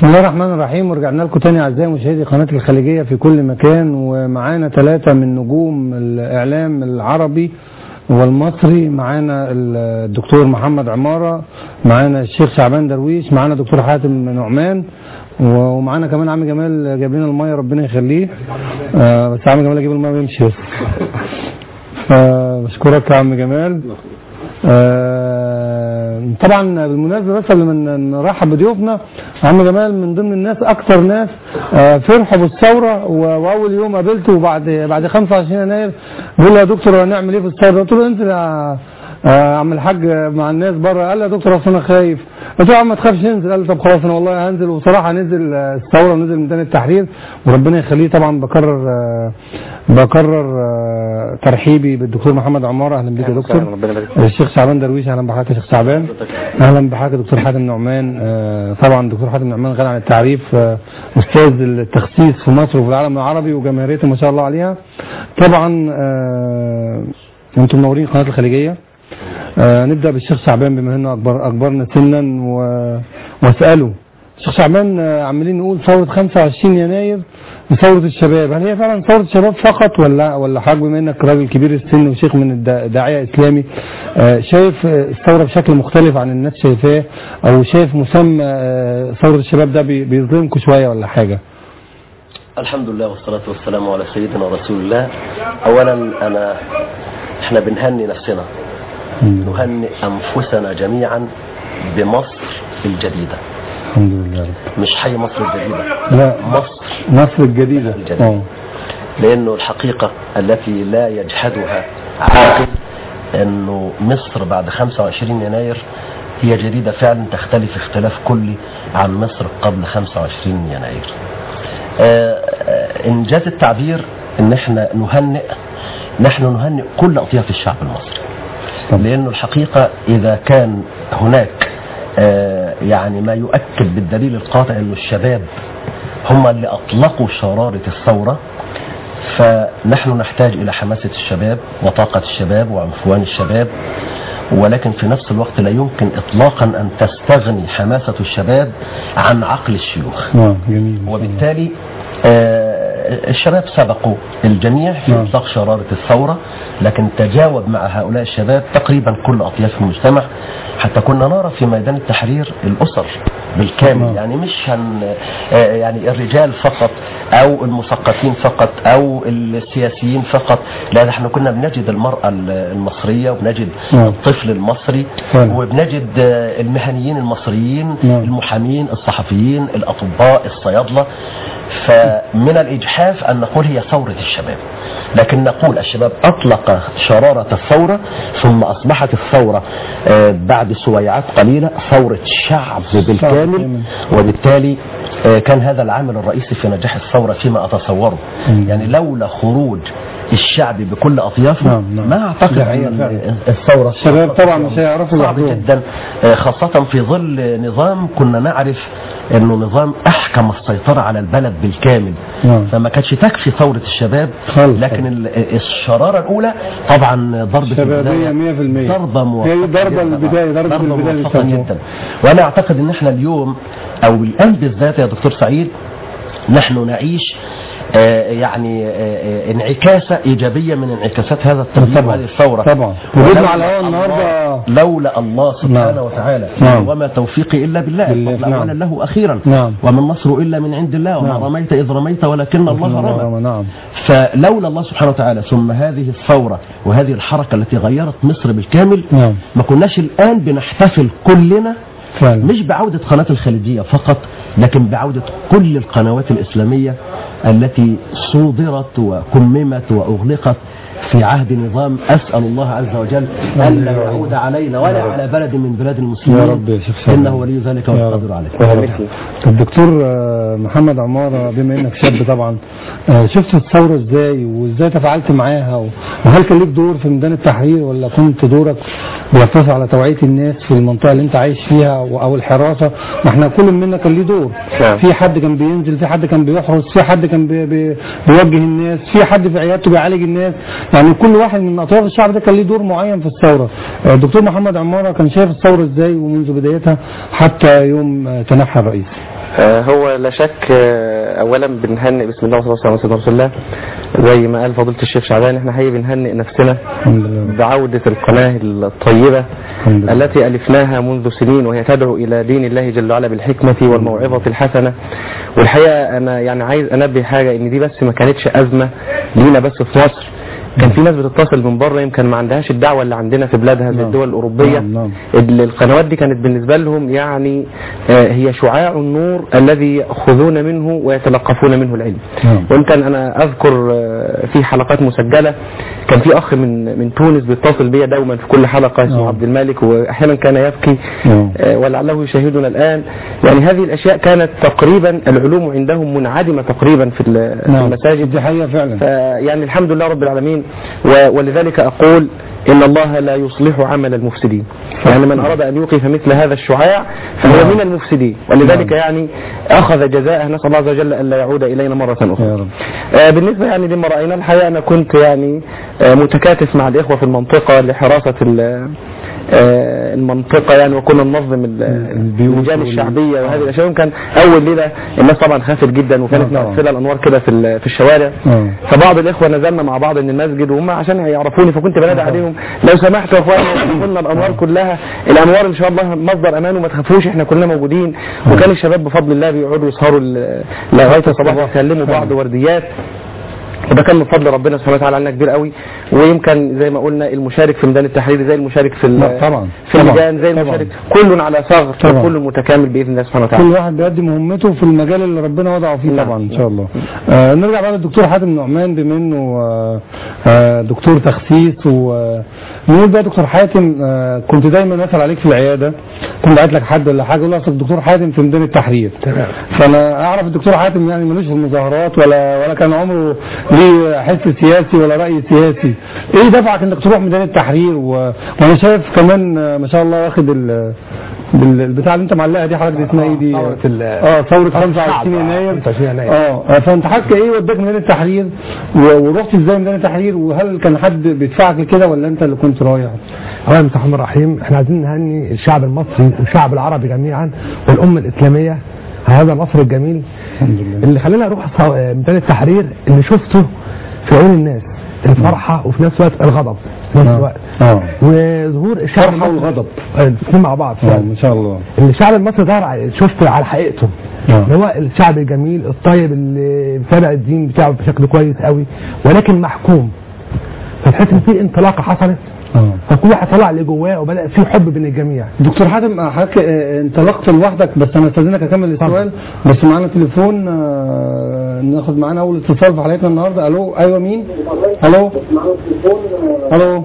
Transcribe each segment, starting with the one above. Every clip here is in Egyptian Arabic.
بسم الله الرحمن الرحيم ورجعنا لكم تاني اعزائي مشاهدي قناه الخليجيه في كل مكان ومعانا ثلاثه من نجوم الاعلام العربي والمصري معانا الدكتور محمد عماره معانا الشيخ شعبان درويش معانا دكتور حاتم نعمان ومعانا كمان عم جمال جايب لنا الميه ربنا يخليه آه بس عم جمال يجيب الميه ويمشي بس آه بشكرك يا عم جمال آه طبعا بالمناسبه بس قبل ما نرحب بضيوفنا عم جمال من ضمن الناس اكثر ناس آه فرحوا بالثوره واول يوم قابلته بعد بعد 25 يناير بيقول لي يا دكتور هنعمل ايه في الثوره؟ قلت له انزل يا آه عم الحاج مع الناس بره قال لي يا دكتور اصل انا خايف قلت له يا عم ما تخافش انزل قال لي طب خلاص انا والله هنزل وبصراحه نزل الثوره ونزل ميدان التحرير وربنا يخليه طبعا بكرر آه بكرر آه ترحيبي بالدكتور محمد عماره اهلا بيك يا دكتور الشيخ شعبان درويش اهلا بحضرتك يا شيخ شعبان اهلا بحضرتك يا دكتور حاتم نعمان طبعا دكتور حاتم نعمان غني عن التعريف استاذ التخصيص في مصر وفي العالم العربي وجماهيريته ما شاء الله عليها طبعا انتم منورين قناه الخليجيه آه نبدا بالشيخ شعبان بما انه اكبر اكبرنا سنا و... واساله الشيخ شعبان آه عمالين نقول ثوره 25 يناير وثوره الشباب هل هي فعلا ثوره الشباب فقط ولا ولا حضرتك بما انك راجل كبير السن وشيخ من الداعيه اسلامي آه شايف الثوره بشكل مختلف عن الناس شايفاه او شايف مسمى ثوره الشباب ده بيظلمكم شويه ولا حاجه؟ الحمد لله والصلاة والسلام على سيدنا رسول الله أولا أنا احنا بنهني نفسنا نهنئ أنفسنا جميعا بمصر الجديدة الحمد لله مش حي مصر الجديدة لا مصر مصر الجديدة الجديدة أوه. لأنه الحقيقة التي لا يجحدها عاقل أنه مصر بعد 25 يناير هي جديدة فعلا تختلف اختلاف كلي عن مصر قبل 25 يناير إنجاز التعبير أن احنا نهنئ نحن نهنئ كل أطياف الشعب المصري لأنه الحقيقة إذا كان هناك آه يعني ما يؤكد بالدليل القاطع أن الشباب هم اللي أطلقوا شرارة الثورة فنحن نحتاج إلى حماسة الشباب وطاقة الشباب وعنفوان الشباب ولكن في نفس الوقت لا يمكن إطلاقا أن تستغني حماسة الشباب عن عقل الشيوخ آه جميل وبالتالي آه الشباب سبقوا الجميع في اطلاق شرارة الثورة لكن تجاوب مع هؤلاء الشباب تقريبا كل أطياف المجتمع حتى كنا نرى في ميدان التحرير الأسر بالكامل يعني مش هن يعني الرجال فقط أو المثقفين فقط أو السياسيين فقط لا احنا كنا بنجد المرأة المصرية وبنجد الطفل المصري وبنجد المهنيين المصريين المحامين الصحفيين الأطباء الصيادلة فمن الإجحاف أن نقول هي ثورة الشباب لكن نقول الشباب أطلق شرارة الثورة ثم أصبحت الثورة بعد سويعات قليلة ثورة شعب بالكامل وبالتالي كان هذا العامل الرئيسي في نجاح الثورة فيما أتصوره يعني لولا خروج الشعب بكل اطيافه نعم نعم. ما اعتقد ان الثوره الشباب طبعا مش هيعرفوا صعب لوحدهم جدا خاصه في ظل نظام كنا نعرف انه نظام احكم السيطره على البلد بالكامل نعم. فما كانتش تكفي ثوره الشباب خالص. لكن ال- الشراره الاولى طبعا ضربه شبابية البداية 100% ضربه موفقه هي ضربة جداً. البداية، ضربة البداية موفقه للسموم. جدا وانا اعتقد ان احنا اليوم او الان بالذات يا دكتور سعيد نحن نعيش آه، يعني آه، آه، انعكاسة إيجابية من انعكاسات هذا التغيير طبعاً. وهذه الثورة طبعاً. وجودنا ولولا على الهواء الله- النهاردة- لولا الله سبحانه نعم. وتعالى نعم. وما توفيقي إلا بالله بالله، الفضل نعم. أولا له أخيرا نعم. وما النصر إلا من عند الله وما نعم. رميت إذ رميت ولكن الله رمى نعم فلولا الله سبحانه وتعالى ثم هذه الثورة وهذه الحركة التي غيرت مصر بالكامل نعم. ما كناش الآن بنحتفل كلنا فعلا مش بعودة قناة الخليجية فقط لكن بعودة كل القنوات الإسلامية التي صودرت وكممت وأغلقت في عهد نظام أسأل الله عز وجل ألا يعود علينا ولا على بلد من بلاد المسلمين يا رب يا شيخ سلام. إنه ولي ذلك يا والقادر عليه يا رب. الدكتور آه، محمد عمارة بما انك شاب طبعا آه، شفت الثورة ازاي وازاي تفاعلت معاها و- وهل كان ليك دور في ميدان التحرير ولا كنت دورك بيقتصر على توعية الناس في المنطقة اللي انت عايش فيها و- او الحراسة ما احنا كل منا كان ليه دور نعم. في حد كان بينزل في حد كان بيحرس في حد كان بي بي بيوجه الناس في حد في عيادته بيعالج الناس يعني كل واحد من اطراف الشعب ده كان ليه دور معين في الثورة آه، الدكتور محمد عمارة كان شايف الثورة ازاي ومنذ بدايتها حتى يوم آه، تنحى الرئيس آه، هو لا شك آه، اولا بنهنئ بسم الله والصلاه والسلام على سيدنا رسول الله زي ما قال فضيله الشيخ شعبان احنا حقيقي بنهنئ نفسنا الحمد لله بعودة القناة الطيبة الحمد لله. التي ألفناها منذ سنين وهي تدعو إلى دين الله جل وعلا بالحكمة والموعظة الحسنة والحقيقة أنا يعني عايز أنبه حاجة إن دي بس ما كانتش أزمة لينا بس في مصر كان في ناس بتتصل من بره يمكن ما عندهاش الدعوة اللي عندنا في بلادها زي نعم. الدول الأوروبية نعم، نعم. ال- القنوات دي كانت بالنسبة لهم يعني آه، هي شعاع النور الذي يأخذون منه ويتلقفون منه العلم نعم. ويمكن انا اذكر آه، في حلقات مسجله كان في اخ من من تونس بيتصل بيا دوما في كل حلقه اسمه نعم. عبد الملك واحيانا كان يبكي نعم. آه، ولعله يشاهدنا الان يعني هذه الاشياء كانت تقريبا العلوم عندهم منعدمه تقريبا في ال- في نعم المساجد دي حقيقة فعلا فيعني الحمد لله رب العالمين و- ولذلك أقول إن الله لا يصلح عمل المفسدين يعني من أراد أن يوقف مثل هذا الشعاع فهو من المفسدين ولذلك يعني أخذ جزاءه نسأل الله عز وجل ألا يعود إلينا مرة يا أخرى رب آه، بالنسبة يعني لما رأينا الحقيقة أنا كنت يعني آه، متكاتف مع الإخوة في المنطقة لحراسة ال- آه، المنطقة يعني وكنا ننظم ال- البيوت اللجان وال- الشعبية وهذه الأشياء كان أول ليلة الناس طبعا خافت جدا وكانت آه، طبعا. مقفلة الأنوار كده في ال- في الشوارع آه. فبعض الاخوه نزلنا مع بعض من المسجد وهم عشان يعرفوني فكنت بنادي عليهم لو سمحتوا يا اخوانا قلنا الانوار كلها الانوار ان شاء الله مصدر امان وما تخافوش احنا كلنا موجودين وكان الشباب بفضل الله بيقعدوا يسهروا ل- لغايه الصباح يسلموا بعض ورديات وده كان من فضل ربنا سبحانه وتعالى علينا كبير قوي ويمكن زي ما قلنا المشارك في ميدان التحرير زي المشارك في ال- لا، طبعا. في طبعا. اللجان زي طبعا. المشارك كل على ثغر طبعا. وكل متكامل باذن الله سبحانه كل وتعالى واحد بيقدم مهمته في المجال اللي ربنا وضعه فيه نعم. طبعا ان شاء الله آه نرجع بقى للدكتور حاتم نعمان بما انه آه آه دكتور تخسيس ونقول بقى دكتور حاتم آه كنت دايما اسال عليك في العياده كنت بعت لك حد ولا حاجه يقول لك أصل الدكتور حاتم في ميدان التحرير فانا اعرف الدكتور حاتم يعني ملوش في المظاهرات ولا ولا كان عمره ليه حس سياسي ولا راي سياسي ايه دفعك انك تروح ميدان التحرير و... وانا شايف كمان آه، ما شاء الله واخد ال... بال- البتاع اللي انت معلقها دي حضرتك اسمها ايه دي؟ ثورة ال- اه ثورة ثورة 25 الشعب، آه، يناير 25 يناير. اه فانت حضرتك ايه وداك ميدان التحرير و- ورحت ازاي ميدان التحرير وهل كان حد بيدفعك كده ولا انت اللي كنت رايح؟ اولا بسم الله الرحمن الرحيم احنا عايزين نهني الشعب المصري والشعب العربي جميعا والامه الاسلاميه على هذا النصر الجميل الحمد لله اللي خلاني اروح صو- ميدان التحرير اللي شفته في عيون الناس الفرحه وفي نفس الوقت الغضب في نفس آه. الوقت اه وظهور الشعب فرحة المصري- والغضب. آه، الاثنين مع بعض اه فعلا ما شاء الله اللي الشعب المصري ظهر على- شفته على حقيقته آه. اللي هو الشعب الجميل الطيب اللي بيتابع الدين بتاعه بشكل كويس قوي ولكن محكوم فتحس ان في انطلاقه حصلت اه فكل واحد طلع اللي جواه وبدا في حب بين الجميع دكتور حاتم آه، حضرتك آه، انطلقت لوحدك بس انا استاذنك اكمل السؤال بس معانا تليفون آه، ناخد معانا اول اتصال في حلقتنا النهارده الو ايوه مين؟ الو الو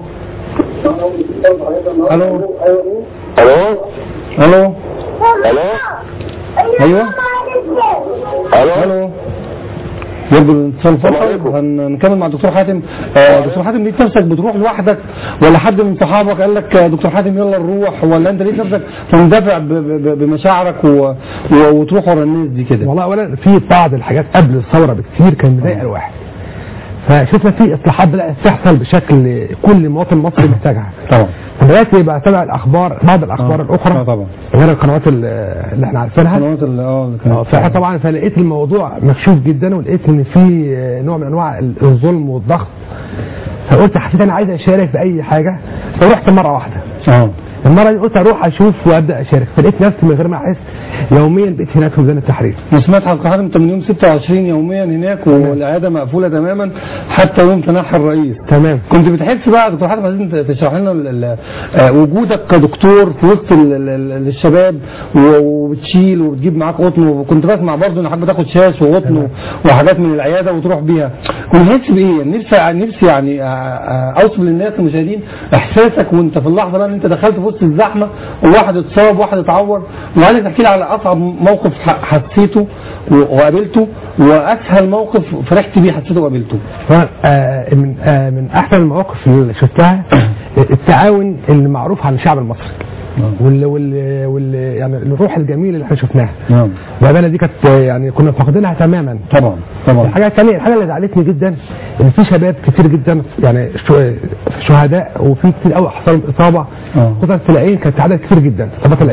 الو الو الو الو ايوه الو الو يبدو الاتصال فصل هنكمل مع الدكتور حاتم آه، دكتور حاتم لقيت نفسك بتروح لوحدك ولا حد من صحابك قال لك آه، دكتور حاتم يلا نروح ولا انت لقيت نفسك مندفع ب- ب- بمشاعرك و... و... وتروح ورا الناس دي كده والله اولا في بعض الحاجات قبل الثوره بكثير كان مضايق الواحد فشفنا في اصلاحات بدات تحصل بشكل كل مواطن مصري محتاجها طبعا دلوقتي بقى تابع الاخبار بعض الاخبار آه. الاخرى آه، طبعا. غير القنوات ال- اللي احنا عارفينها القنوات اللي اه اللي اه كانت فاحنا طبعا فلقيت الموضوع مكشوف جدا ولقيت ان في آه، نوع من انواع ال- الظلم والضغط فقلت حسيت انا عايز اشارك في اي حاجه فرحت مره واحده اه المره دي قلت اروح اشوف وابدا اشارك فلقيت نفسي من غير ما احس يوميا بقيت هناك في ميدان التحرير وسمعت حضرتك حاتم انت من يوم 26 يوميا هناك والعياده مقفوله تماما حتى يوم تنحي الرئيس تمام كنت بتحس بقى يا دكتور حاتم عايزين تشرح لنا ال- ال- آه، وجودك كدكتور في وسط ال- ال- ال- الشباب و- وبتشيل وبتجيب معاك قطن وكنت بسمع برضه ان حضرتك بتاخد شاش وقطن وحاجات من العياده وتروح بيها كنت بتحس بايه؟ نفسي نفسي يعني آه، آه، اوصف للناس المشاهدين احساسك وانت في اللحظه بقى ان انت دخلت في وسط الزحمه وواحد اتصاب وواحد اتعور وعايزك تحكي لي على اصعب موقف ح- حسيته و- وقابلته واسهل موقف فرحت بيه حسيته وقابلته طبعاً، آه، من آه، من احسن المواقف اللي شفتها التعاون اللي معروف عن الشعب المصري وال وال وال يعني الروح الجميله اللي احنا شفناها نعم الامانه دي كانت آه، يعني كنا فاقدينها تماما طبعا طبعا الحاجه الثانيه الحاجه اللي زعلتني جدا ان في شباب كتير جدا يعني شو- شهداء وفي كتير قوي حصل لهم اصابه آه. خصوصا في العين كانت عدد كتير جدا اصابات العين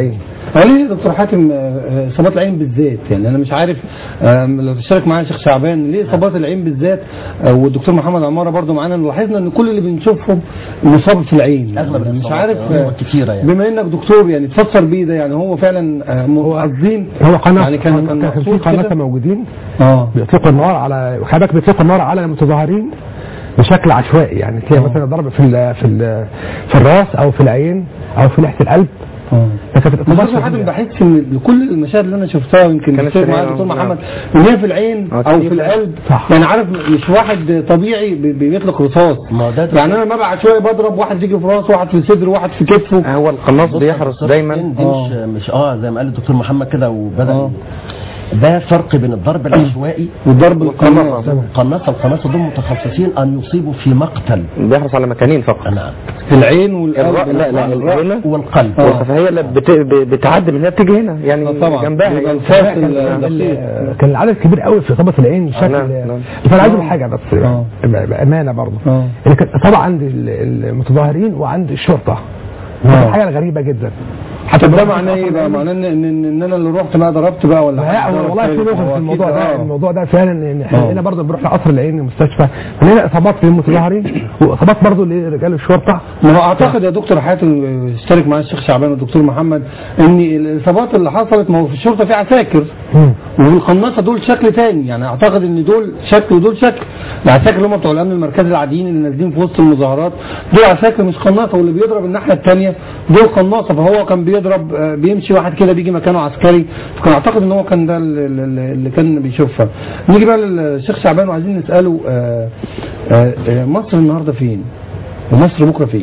قال لي يا دكتور حاتم آه، آه، اصابات العين بالذات يعني انا مش عارف آه، لو تشترك معايا شيخ شعبان ليه اصابات العين بالذات آه، والدكتور محمد عماره برضو معانا لاحظنا ان كل اللي بنشوفهم مصاب في العين أغلب يعني مش الإصابات عارف آه، كتيرة يعني. بما انك دكتور يعني تفسر بيه ده يعني هو فعلا آه، قاصدين هو قناه يعني كان كان كان في مقصود قناه كده؟ موجودين اه بيطلقوا النار على خلي بيطلقوا النار على المتظاهرين بشكل عشوائي يعني تلاقي مثلا ضرب في ال في ال في الراس او في العين او في لحيه القلب اه فكانت بس الاصابات دكتور حاتم شديدة. بحس ان كل المشاهد اللي انا شفتها يمكن كانت بتصير معايا سريعة، دكتور نعم. محمد ان هي في العين اه او كتير. في القلب صح. يعني عارف مش واحد طبيعي بي- بيطلق رصاص ما هو ده يعني انا ما بعد شويه بضرب واحد يجي في راسه واحد في صدره واحد في كتفه هو القناص بص بيحرص الدكتور دايما حسين دي آه. مش مش اه زي ما قال الدكتور محمد كده وبدا آه. ده فرق بين الضرب العشوائي والضرب القناص القناصه القناصه دول متخصصين ان يصيبوا في مقتل بيحرص على مكانين فقط نعم في العين الرأ... والقلب لا لا هنا والقلب آه. فهي اللي بت... ب- بتعدي من هنا بتيجي هنا يعني آه طبعا. جنبها بيبقى يعني. الفاصل نعم. الدقيق. كان العدد كبير قوي في اصابه العين بشكل نعم، نعم. فانا عايز اقول حاجه بس آه. ب- بامانه برضه آه. اللي كانت اصابه عند ال- المتظاهرين وعند الشرطه آه. كانت حاجه غريبه جدا طب ده معناه ايه بقى؟ معناه ان ان إن- ان انا اللي رحت بقى ضربت بقى ولا لا حد هو ضرب والله في تاني؟ نقطه هو في الموضوع أكيد ده آه. الموضوع ده فعلا ان آه. احنا هنا برضه بنروح لقصر العين المستشفى هنا اصابات للمتظاهرين واصابات برضه لرجال الشرطه ما هو اعتقد يا دكتور حاتم اشترك معايا الشيخ شعبان والدكتور محمد ان الاصابات اللي حصلت ما هو في الشرطه في عساكر مم. والقناصه دول شكل تاني يعني اعتقد ان دول شكل ودول شكل العساكر اللي هم بتوع الامن المركزي العاديين اللي نازلين في وسط المظاهرات دول عساكر مش قناصه واللي بيضرب الناحيه الثانيه دول قناصه فهو كان بيضرب آه، بيمشي واحد كده بيجي مكانه عسكري فكان اعتقد ان هو كان ده اللي- اللي اللي كان بيشوفها نيجي بقى للشيخ شعبان وعايزين نساله آه، آه، آه، مصر النهارده فين ومصر بكره فين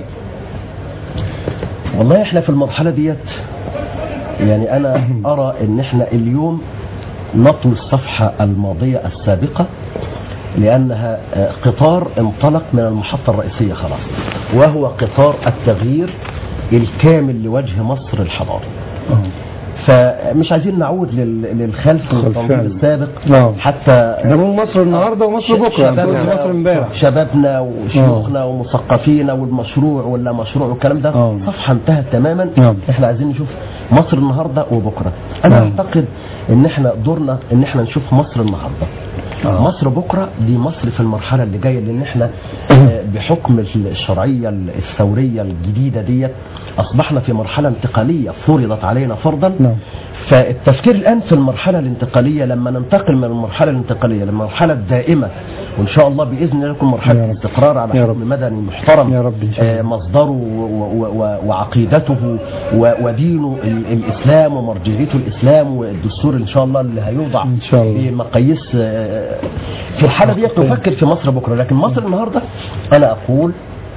والله احنا في المرحله ديت يعني انا ارى ان احنا اليوم نطوي الصفحه الماضيه السابقه لانها آه، قطار انطلق من المحطه الرئيسيه خلاص وهو قطار التغيير الكامل لوجه مصر الحضاري فمش عايزين نعود لل- للخلف والتنظيم فعلا. السابق نعم. حتى ده بقول مصر النهارده ومصر بكره شبابنا يعني مصر امبارح شبابنا وشيوخنا ومثقفينا والمشروع ولا مشروع والكلام ده آه. صفحه انتهت تماما نعم. احنا عايزين نشوف مصر النهارده وبكره انا نعم. اعتقد ان احنا دورنا ان احنا نشوف مصر النهارده آه. مصر بكره دي مصر في المرحله اللي جايه لان احنا آه، بحكم الشرعيه الثوريه الجديده ديت اصبحنا في مرحله انتقاليه فرضت علينا فرضا نعم. فالتفكير الان في المرحله الانتقاليه لما ننتقل من المرحله الانتقاليه للمرحله الدائمه وان شاء الله باذن الله يكون يا مرحله رب. استقرار على يا حكم رب. مدني محترم يا رب إن شاء الله. آه، مصدره و- و- و- وعقيدته و- ودينه ال- الاسلام ومرجعيته الاسلام والدستور ان شاء الله اللي هيوضع إن شاء الله. بمقاييس آه، في الحاله ديت نفكر في مصر بكره لكن مصر النهارده انا اقول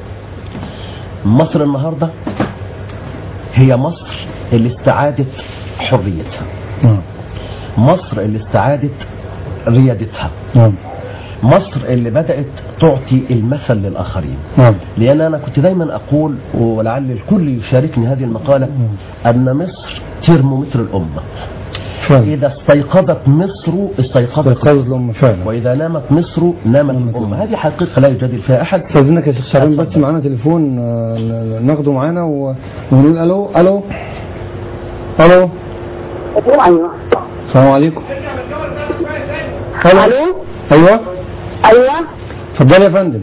مصر النهارده هي مصر اللي استعادت حريتها نعم مصر اللي استعادت ريادتها نعم مصر اللي بدأت تعطي المثل للآخرين نعم لأن أنا كنت دايما أقول ولعل الكل يشاركني هذه المقالة أن مصر ترمومتر الأمة فعلا إذا استيقظت مصر استيقظت استيقاظ الأمة فعلا وإذا نامت مصر نامت الأمة هذه حقيقة لا يجادل فيها أحد استاذنك يا شيخ شعبان بس اتفضل. معانا تليفون آه، ن- ناخده معانا و- ونقول الو الو الو ايوه السلام عليكم الو الو ايوه ايوه اتفضلي يا فندم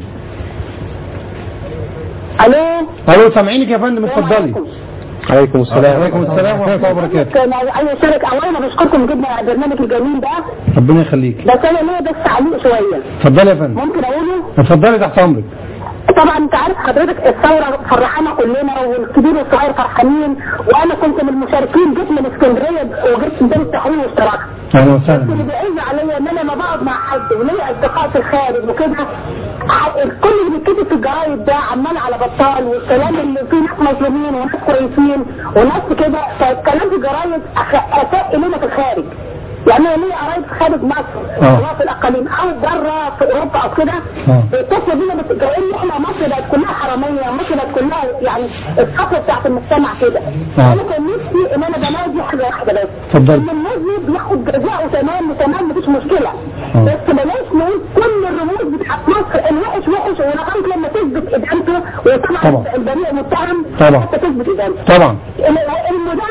الو الو سامعينك يا فندم اتفضلي عليكم السلام وعليكم السلام ورحمه الله وبركاته كان عايز اشارك اولا انا بشكركم جدا على البرنامج الجميل ده ربنا يخليك بس انا ليا بس تعليق شويه اتفضلي يا فندم ممكن اقوله اتفضلي تحت امرك طبعا انت عارف حضرتك الثوره فرحانا كلنا والكبير والصغير فرحانين وانا كنت من المشاركين جيت من اسكندريه وجيت ميدان التحرير واشتركت اهلا بس اللي وسهلا بيعز عليا ان انا لما بقعد مع حد وليا اصدقاء في الخارج وكده ع- كل اللي بيتكتب في الجرايد ده عمال على بطال والكلام اللي فيه ناس مظلومين وناس كويسين وناس كده فالكلام في الجرايد أخ- اساء الينا في الخارج يعني انا ليا قرايب في خارج مصر آه. سواء في الاقاليم او بره في اوروبا او كده آه. بيتصلوا بينا بت- كأن احنا مصر بقت كلها حراميه مصر بقت كلها يعني الصفوه بتاعت المجتمع كده آه. انا كان نفسي ان انا بنادي حاجه واحده بس اتفضل. ان المذنب بياخد جزاءه تمام وتمام مفيش مشكله آه. بس بلاش نقول كل الرموز بتاعت مصر الوحش وحش ولغايه لما تثبت ادانته وطبعا طبعا. البريء متهم طبعا. حتى تثبت ادانته طبعا ال- المدان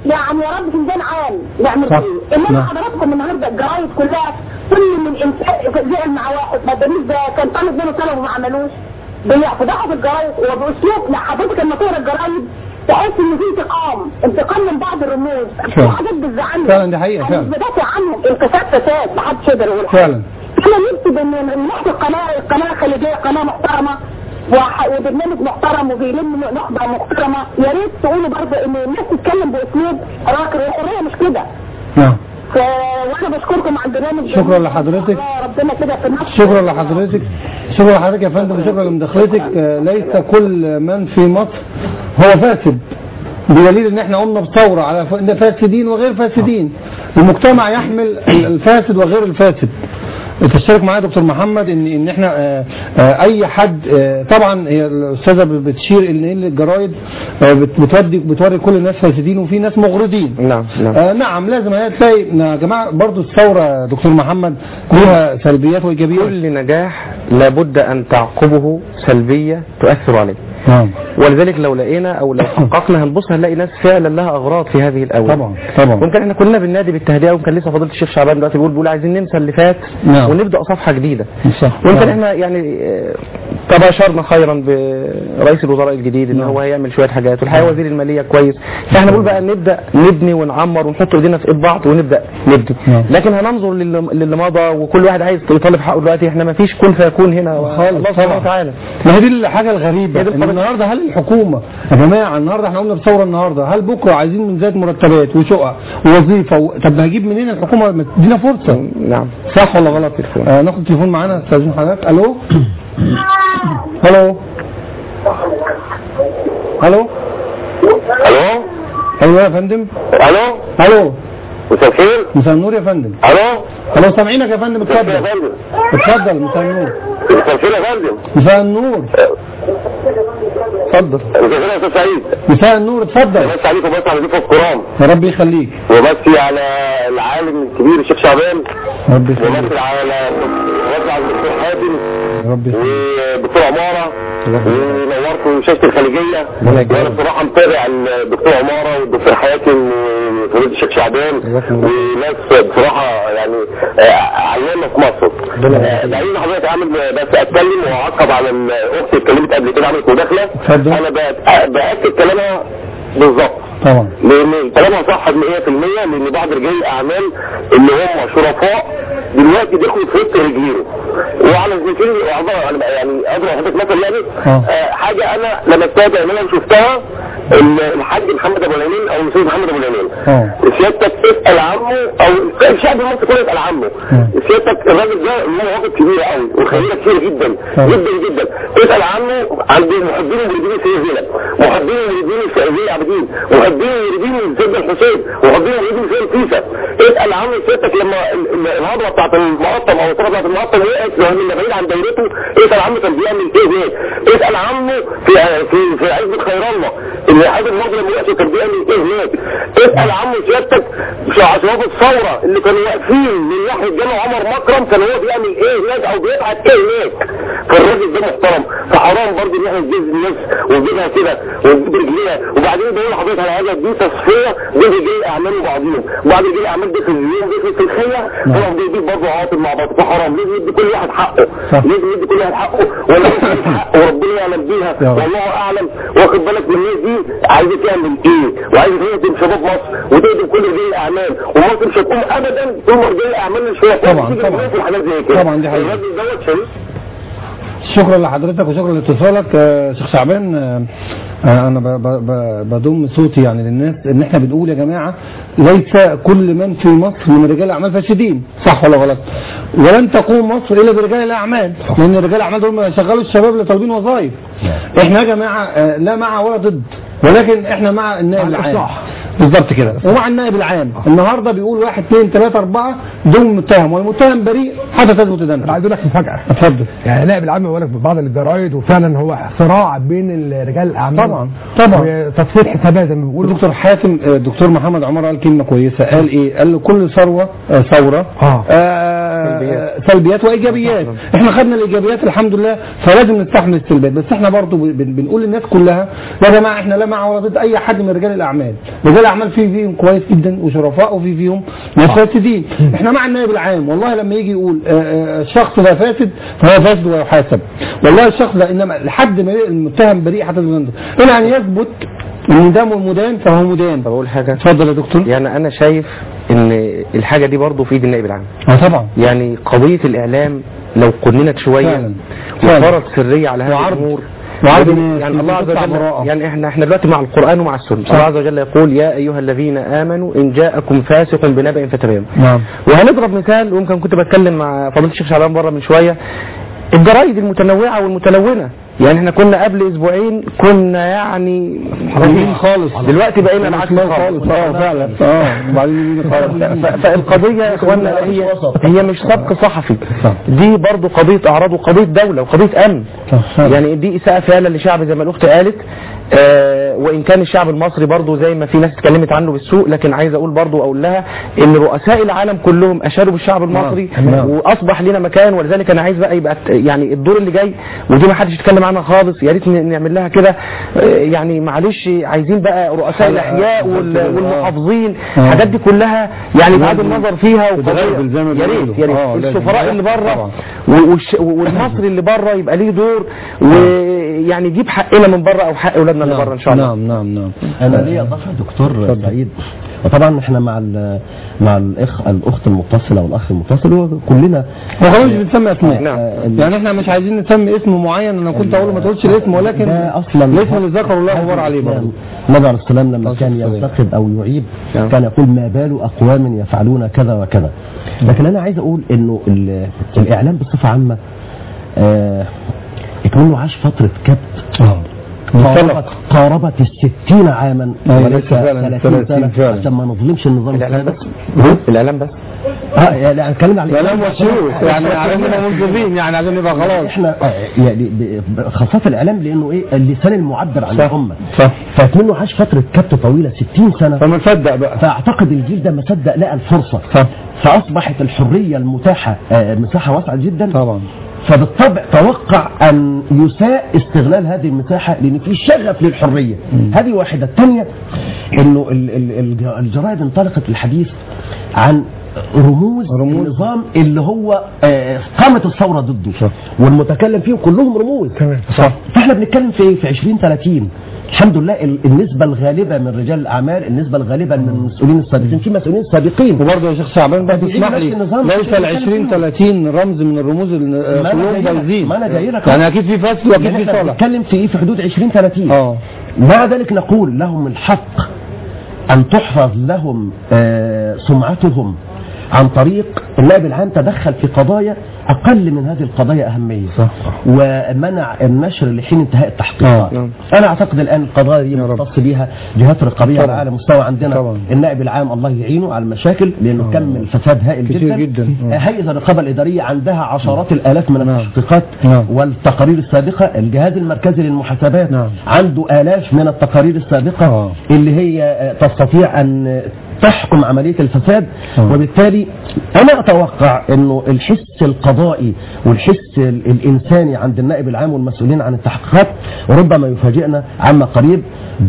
يعني يا رب فنجان عام نعمل صح. ايه انما نعم. حضراتكم النهارده الجرايد كلها كل من انسان زعل مع واحد ما ادانيش ده كان طالب منه طلب وما عملوش بيفضحوا في الجرايد وباسلوب لا حضرتك لما تقرا الجرايد تحس ان في انتقام انتقام من بعض الرموز في فعلا. حاجات بتزعلني فعلا دي حقيقة، أنا فعلا. مش بدافع عنهم انكسار فساد محدش يقدر يقول حاجة. فعلا انا نفسي بان من ناحيه القناه القناه الخليجيه قناه محترمه وح- وبرنامج محترم وبيلم نخبه محترمه يا ريت تقولوا برضه ان الناس تتكلم باسلوب راقي والحريه مش كده نعم ف... وانا بشكركم على البرنامج شكرا جميل. لحضرتك. الله ربنا كده في النصر شكرا لحضرتك شكرا لحضرتك يا فندم وشكرا لمداخلتك آه، ليس كل من في مصر هو فاسد بدليل ان احنا قمنا بثوره على ف- فاسدين وغير فاسدين المجتمع يحمل الفاسد وغير الفاسد تشترك معايا دكتور محمد ان ان احنا آه، آه، اي حد آه، طبعا هي الاستاذه بتشير ان إن الجرايد آه، بت- بتودي بتوري كل الناس فاسدين وفي ناس مغرضين نعم نعم آه نعم لازم هي تلاقي يا جماعه برضو الثوره يا دكتور محمد لها سلبيات وايجابيات كل نجاح لابد أن تعقبه سلبية تؤثر عليه نعم ولذلك لو لقينا او لو حققنا هنبص هنلاقي ناس فعلا لها اغراض في هذه الاونه طبعا طبعا ممكن احنا كلنا بالنادي بالتهدئه وكان لسه فضيله الشيخ شعبان دلوقتي بيقول بيقول عايزين ننسى اللي فات نعم. ونبدا صفحه جديده صح ويمكن نعم. احنا يعني آه، تباشرنا خيرا برئيس الوزراء الجديد ان نعم. هو هيعمل شويه حاجات والحقيقه وزير الماليه كويس فاحنا بنقول بقى نبدا نبني ونعمر ونحط ايدينا في ايد بعض ونبدا نبني نعم. لكن هننظر للي للي مضى وكل واحد عايز يطالب حقه دلوقتي احنا ما فيش كن فيكون هنا خالص الله سبحانه طبعا. وتعالى ما هي دي الحاجه الغريبه هي دي ان القضية. النهارده هل الحكومه يا جماعه النهارده احنا قمنا بثوره النهارده هل بكره عايزين من زياده مرتبات وشقق ووظيفه و... طب ما هجيب منين الحكومه ما تدينا فرصه نعم صح ولا غلط آه ناخد تليفون معانا استاذن حضرتك الو الو الو الو ايوه يا فندم الو الو مساء الخير مساء النور يا فندم الو الو سامعينك يا فندم مساء الخير يا اتفضل فندم اتفضل مساء النور مساء الخير يا فندم مساء النور اتفضل مساء الخير يا استاذ سعيد مساء النور اتفضل بس عليكم بس على ضيوف الكرام يا رب يخليك وبس على العالم الكبير الشيخ شعبان يا رب يخليك وبس على وبس على الدكتور حاتم يا رب يخليك ودكتور عمارة ونورتوا شاشة الخليجية وانا بصراحة متابع الدكتور عمارة والدكتور حاتم وفضيلة الشيخ شعبان وناس بصراحة يعني آه، علامة في مصر آه، دعيني حضرتك اعمل بس اتكلم واعقب على الاخت اللي اتكلمت قبل كده عملت مداخلة اتفضل. انا بأ- باكد كلامها بالظبط طبعا لان كلامها صح 100% لان بعض رجال الاعمال اللي هم شرفاء دلوقتي بياخدوا في وسط رجليهم وعلى سبيل المثال يعني اضرب حضرتك مثلا يعني آه. آه، حاجه انا لمستها بعينيا وشفتها ال- الحاج محمد ابو العينين او الاستاذ محمد ابو العينين اه سيادتك اسال عنه او الشعب المصري كله يسال عنه مم. سيادتك الراجل ده له عقد كبير قوي وخيره كتير جدا طبعا. جدا جدا اسال عنه عند محبين ومريدين السيد زينب محبين ومريدين السيد العابدين محبين ومريدين سيدنا الحسين محبين ومريدين سيد كيسة اسال عنه سيادتك لما ال- ال- الهضره بتاعت المقطم او الصوره بتاعت المقطم وقعت لو من بعيد عن دايرته اسال عنه كان بيعمل ايه هناك اسال عنه في في في عزبه خير الله اللي حاجه الماضي لما وقعت كان بيعمل ايه هناك اسال عنه سيادتك في شباب الثوره اللي كانوا واقفين من ناحيه جامع عمر مكرم كان هو بيعمل ايه هناك او بيبعت ايه هناك فالراجل ده محترم فحرام برضه ان احنا نجيب الناس ونجيبها كده ونجيب رجليها وبعدين بقول لحضرتك على حاجه دي تصفيه بين رجال الاعمال وبعضهم وبعد رجال الاعمال دي في اليوم دي في الخيه طبعا بيجيب برضه عواطف مع بعض فحرام لازم يدي كل واحد حقه صح. لازم يدي كل واحد حقه ولا يدي حقه وربنا يعلم بيها يا رب. والله اعلم واخد بالك من الناس دي عايزه تعمل ايه وعايزه تخدم شباب مصر وتخدم كل رجال الاعمال ومصر مش هتقوم ابدا طول ما رجال الاعمال مش هيقوموا طبعا، تيجي طبعا. في حاجات زي كده طبعا، دي حقيقة. الراجل دوت شريف شكرا لحضرتك وشكرا لاتصالك آه، شيخ شعبان آه، آه، انا ب- ب- ب- بضم صوتي يعني للناس ان احنا بنقول يا جماعه ليس كل من في مصر من رجال الاعمال فاسدين صح ولا غلط ولن تقوم مصر الا برجال الاعمال لان رجال الاعمال دول ما يشغلوا الشباب اللي طالبين وظائف احنا يا جماعه آه، لا مع ولا ضد ولكن احنا مع النائب مع العام الإصلاح. بالظبط كده ومع النائب العام النهارده بيقول واحد اثنين ثلاثه اربعه دول متهم والمتهم بريء حتى تثبت انا ادانته عايز اقول لك مفاجاه اتفضل يعني نائب العام بيقول لك في بعض الجرايد وفعلا هو صراع بين رجال الاعمال طبعا، طبعا. وتصفيه حسابات زي ما بيقولوا والدكتور حاتم الدكتور محمد عمر قال كلمه كويسه قال ايه قال له كل ثروه آه، ثوره آه. آه، آه، سلبيات وايجابيات احنا خدنا الايجابيات الحمد لله فلازم نستحمل السلبيات بس احنا برضو بن- بنقول للناس كلها يا جماعه احنا لا مع ولا ضد اي حد من رجال الاعمال رجال الاعمال في فيهم كويس جدا وشرفاء وفي فيهم ناس فاسدين احنا مع النائب العام والله لما يجي يقول آه، آه، الشخص ده فاسد فهو فاسد ويحاسب والله الشخص ده انما لحد ما المتهم بريء حتى ينظر الى ان يثبت ان ده مدان فهو مدان طب اقول حاجه اتفضل يا دكتور يعني انا شايف ان الحاجه دي برضه في ايد النائب العام اه طبعا يعني قضيه الاعلام لو قننت شويه فعلا. فعلا. وفرض سريه على هذه وعرض. الامور وعرض يعني الناس يعني الله عز تطلع وجل براءة. يعني احنا احنا دلوقتي مع القران ومع السنه الله عز وجل يقول يا ايها الذين امنوا ان جاءكم فاسق بنبأ فتبينوا نعم وهنضرب مثال ويمكن كنت بتكلم مع فضيله الشيخ شعبان بره من شويه الجرايد المتنوعه والمتلونه يعني احنا كنا قبل اسبوعين كنا يعني حرامين خالص دلوقتي بقينا العكس خالص خالص اه فعلا اه وبعدين خالص ف- فالقضية يا اخوانا هي هي مش سبق صحفي دي برضو قضية اعراض وقضية دولة وقضية امن يعني دي اساءة فعلا لشعب زي ما الاخت قالت آه وان كان الشعب المصري برضو زي ما في ناس اتكلمت عنه بالسوء لكن عايز اقول برضو اقول لها ان رؤساء العالم كلهم اشادوا بالشعب المصري نعم. واصبح لنا مكان ولذلك انا عايز بقى يبقى ت- يعني الدور اللي جاي ودي ما حدش يتكلم عنها خالص يا ريت ن- نعمل لها كده آه، يعني معلش عايزين بقى رؤساء الاحياء وال- والمحافظين الحاجات دي كلها يعني بعد النظر فيها تتغلبل زي ما يا ريت بيقولوا. يا ريت آه، لازم. السفراء اللي بره طبعا. والش- والمصري اللي بره يبقى ليه دور ويعني يجيب حقنا من بره او حق اولادنا اللي بره ان شاء الله نعم نعم نعم انا ليا اضافه دكتور سعيد وطبعا احنا مع ال- مع الاخ الاخت المتصله والاخ المتصل وكلنا هو خلاص مش بنسمي اسماء نعم. يعني احنا مش عايزين نسمي اسم معين انا كنت اقول ما تقولش الاسم ولكن ده اصلا الاسم اللي ذكره الله اكبر عليه برضه النبي عليه السلام لما كان ينتقد او يعيب نعم. كان يقول ما بال اقوام يفعلون كذا وكذا لكن انا عايز اقول انه ال- الاعلام بصفه عامه آه اكمنه عاش فتره كبت اه قاربت قاربت الستين عاما أيوة، وليس لسه فعلا 30 30 سنة فعلا. عشان ما نظلمش النظام الاعلام السابق بس الاعلام بس اه يعني اتكلم على كلام والشيوخ يعني عشان نبقى منصفين يعني عشان نبقى خلاص احنا آه، يعني ب- ب- خاصة الاعلام لانه ايه اللسان المعبر عن صح. الامة صح فكمنه عاش فترة كبت طويلة 60 سنة فما نصدق بقى فاعتقد الجيل ده ما صدق لقى الفرصة صح فاصبحت الحرية المتاحة آه، مساحة واسعة جدا طبعا فبالطبع توقع ان يساء استغلال هذه المساحه لان في شغف للحريه هذه واحده الثانيه انه ال- ال- الج- الجرائد انطلقت الحديث عن رموز, رموز. النظام اللي هو آه، قامت الثوره ضده صح. والمتكلم فيهم كلهم رموز تمام. صح فاحنا بنتكلم في في 20 30 الحمد لله ال- النسبه الغالبه من رجال الاعمال النسبه الغالبه من المسؤولين السابقين في مسؤولين سابقين وبرضه يا شيخ شعبان بقى بيجي تسمح نفس لي النظام ليس اللي ال بنتكلم 20 فيه. 30 رمز من الرموز اللي آه، ما أنا كلهم جاي لك- بايظين ما أنا جاي لك يعني اكيد في فاسد واكيد يعني في احنا صالح بنتكلم في ايه في حدود 20 30 اه مع ذلك نقول لهم الحق أن تحفظ لهم آه، سمعتهم عن طريق النائب العام تدخل في قضايا أقل من هذه القضايا أهمية صح. ومنع النشر لحين انتهاء التحقيقات آه. أنا أعتقد الآن القضايا دي يا رب. مختص بها جهات رقابية على طبعا. أعلى مستوى عندنا طبعا. النائب العام الله يعينه على المشاكل لأنه كم الفساد هائل كتير جدا, جدا. آه. آه، هيئة الرقابة الإدارية عندها عشرات الآلاف من نعم. التحقيقات نعم. والتقارير السابقة الجهاز المركزي للمحاسبات نعم. عنده آلاف من التقارير السابقة آه. اللي هي آه، تستطيع أن تحكم عملية الفساد آه. وبالتالي أنا أتوقع أنه الحس القضائي والحس ال- الإنساني عند النائب العام والمسؤولين عن التحقيقات ربما يفاجئنا عما قريب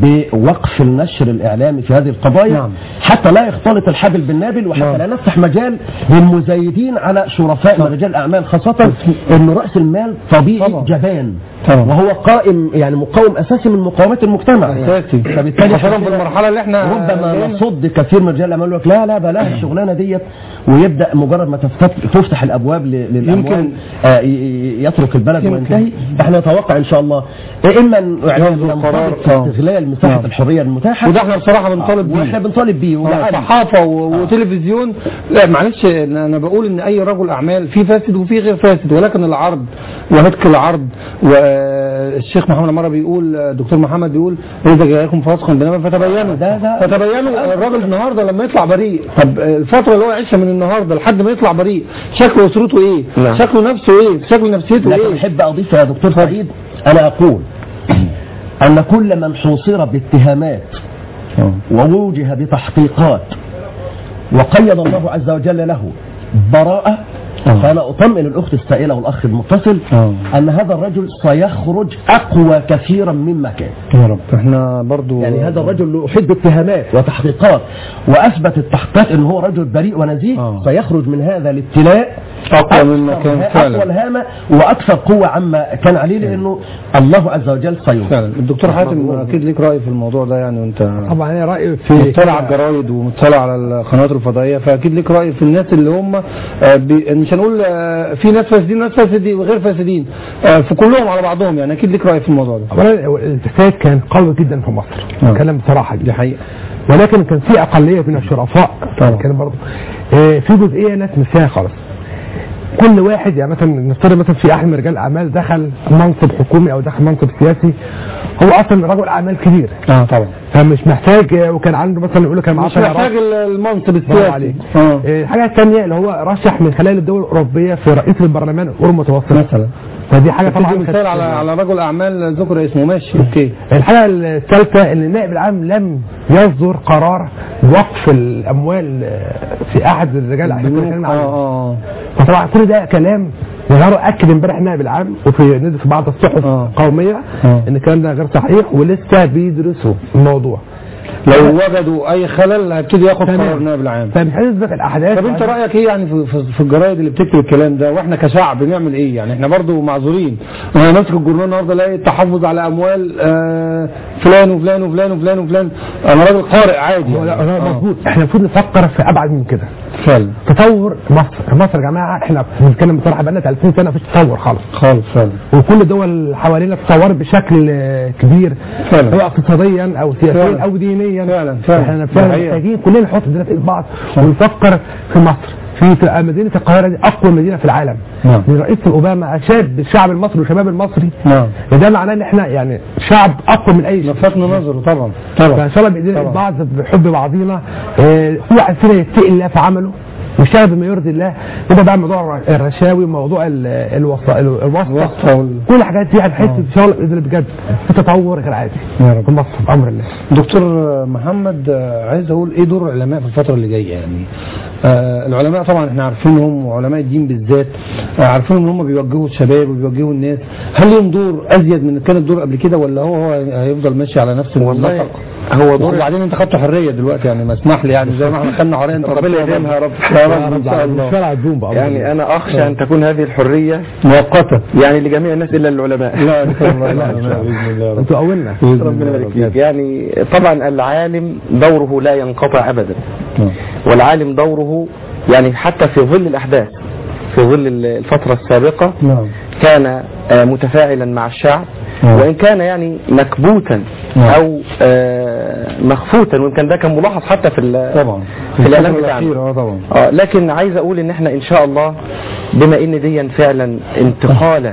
بوقف النشر الإعلامي في هذه القضايا نعم. حتى لا يختلط الحبل بالنابل وحتى نعم. لا نفتح مجال للمزايدين على شرفاء من رجال الأعمال خاصة أن رأس المال طبيعي طبعا. جبان طبعا. وهو قائم يعني مقاوم أساسي من مقاومات المجتمع اساسي فبالتالي خاصة في المرحلة اللي احنا ربما جايين- نصد كثير من رجال الاعمال يقول لك لا لا بلاها الشغلانه ديت ويبدا مجرد ما تفتح تفتح الابواب ل- للاموال يمكن- آه، ي- ي- يترك البلد يمكن. وينتهي احنا نتوقع ان شاء الله اما ان يعني يصدر قرار. ينضبط في آه. استغلال مساحه نعم. الحريه المتاحه وده احنا بصراحة بنطالب بيه واحنا بنطالب بيه آه، وبعد- صحافة و- وتلفزيون لا معلش انا بقول ان اي رجل اعمال في فاسد وفي غير فاسد ولكن العرض وهتك العرض والشيخ محمد عمارة بيقول دكتور محمد بيقول اذا جاءكم فاسق بنبأ فتبينوا ده- ده- فتبينوا الراجل النهارده لما يطلع بريء طب الفترة اللي هو يعيشها من النهارده لحد ما يطلع بريء شكل اسرته ايه؟ نعم. شكله نفسه ايه؟ شكل نفسيته لكن ايه؟ احب اضيف يا دكتور سعيد انا اقول ان كل من حوصر باتهامات ووجه بتحقيقات وقيد الله عز وجل له براءة آه. فأنا أطمئن الأخت السائلة والأخ المتصل آه. أن هذا الرجل سيخرج أقوى كثيرا مما كان يا رب احنا برضو يعني هذا الرجل له أحب اتهامات وتحقيقات وأثبت التحقيقات أنه هو رجل بريء ونزيه آه. سيخرج من هذا الابتلاء أقوى مما أكثر كان ها- فعلا. أقوى الهامة وأكثر قوة عما كان عليه لأنه الله عز وجل سينصر فعلا الدكتور حاتم اكيد ليك راي في الموضوع ده يعني وانت طبعا انا رايي في مطلع على الجرايد ومطلع على القنوات الفضائيه فاكيد ليك راي في الناس اللي هم آه، بي- مش هنقول آه، في ناس فاسدين وناس فاسدين وغير فاسدين آه، في كلهم على بعضهم يعني اكيد ليك راي في الموضوع ده اولا الفساد كان قوي جدا في مصر نعم. نتكلم بصراحه دي حقيقه ولكن كان في اقليه من الشرفاء طبعا. كان برضه آه، في جزئيه ناس نساها خالص كل واحد يعني مثلا نفترض مثلا في احد من رجال الاعمال دخل منصب حكومي او دخل منصب سياسي هو اصلا رجل اعمال كبير اه طبعا فمش محتاج آه، وكان عنده مثلا يقول لك انا معاه مش محتاج طيارات. المنصب برافو السياسي عليك. اه آه، الحاجه الثانيه اللي هو رشح من خلال الدول الاوروبيه في رئيس البرلمان الأورو المتوسط مثلا فدي حاجه طبعا طبعا مثال على على رجل اعمال ذكر اسمه ماشي اوكي الحاجة الثالثة ان النائب العام لم يصدر قرار وقف الاموال في احد الرجال احنا كنا بنوك بنتكلم اه عنه. اه فطبعا كل ده كلام وغيره اكد امبارح النائب العام وفي نزل في بعض الصحف آه. القوميه آه. ان الكلام ده غير صحيح ولسه بيدرسوا الموضوع لو وجدوا اي خلل هيبتدي ياخد تمام. قرار النائب العام فمش هنثبت الاحداث طب انت رايك ايه يعني في, في, في الجرايد اللي بتكتب الكلام ده واحنا كشعب بنعمل ايه يعني احنا برضو معذورين انا ماسك الجورنال النهارده الاقي التحفظ على اموال آه فلان وفلان وفلان وفلان وفلان انا راجل قارئ عادي لا يعني. لا آه. مظبوط احنا المفروض نفكر في ابعد من كده فعلا تطور مصر مصر يا جماعه احنا بنتكلم بصراحه بقالنا 30 سنه مفيش تطور خالص خالص فعلا وكل الدول حوالينا تطورت بشكل آه، كبير فعلا. سواء اقتصاديا او سياسيا فعلا. او دينيا فعلا، فعلا. احنا دي فعلا حقيقة. محتاجين كلنا نحط ايدينا في ايد بعض ونفكر في مصر في تبقى مدينه القاهره دي اقوى مدينه في العالم نعم. من رئيس اوباما اشاد الشعب المصري والشباب المصري نعم ده معناه ان احنا يعني شعب اقوى من اي شيء لفتنا نظره طبعا طبعا فان شاء الله بايدينا طبعا. بعض بحب بعضينا آه، كل واحد فينا يتقي الله في عمله ويشتغل بما يرضي الله يبقى بقى موضوع الرشاوي موضوع ال- الوسط الوسطى الوسطى وال- كل الحاجات دي هتحس ان شاء الله باذن الله بجد في تطور غير عادي يا رب. في مصر بامر الله دكتور محمد آه، عايز اقول ايه دور العلماء في الفتره اللي جايه يعني آه العلماء طبعا احنا عارفينهم وعلماء الدين بالذات آه عارفين ان هم بيوجهوا الشباب وبيوجهوا الناس هل لهم دور ازيد من كان الدور قبل كده ولا هو هو هيفضل ماشي على نفس والله النسق هو دور وبعدين انت خدت حريه دلوقتي يعني ما اسمح لي يعني زي ما احنا خدنا حريه انت ربنا يديمها يا رب يا رب ان شاء الله شارع الزوم بقى يعني انا اخشى ان تكون هذه الحريه مؤقته يعني لجميع الناس الا للعلماء لا ان شاء الله لا باذن الله يا رب انتوا اولنا بإذن ربنا الله يا يبارك رب. فيك يعني طبعا العالم دوره لا ينقطع ابدا نعم. والعالم دوره يعني حتى في ظل الاحداث في ظل الفتره السابقه نعم كان آه، متفاعلا مع الشعب نعم. وان كان يعني مكبوتا نعم. او آه، مخفوتا ويمكن ده كان ملاحظ حتى في ال- طبعا في الاعلام الفترة بتاعنا الأخيرة، اه طبعا اه لكن عايز اقول ان احنا ان شاء الله بما ان دي فعلا انتقالة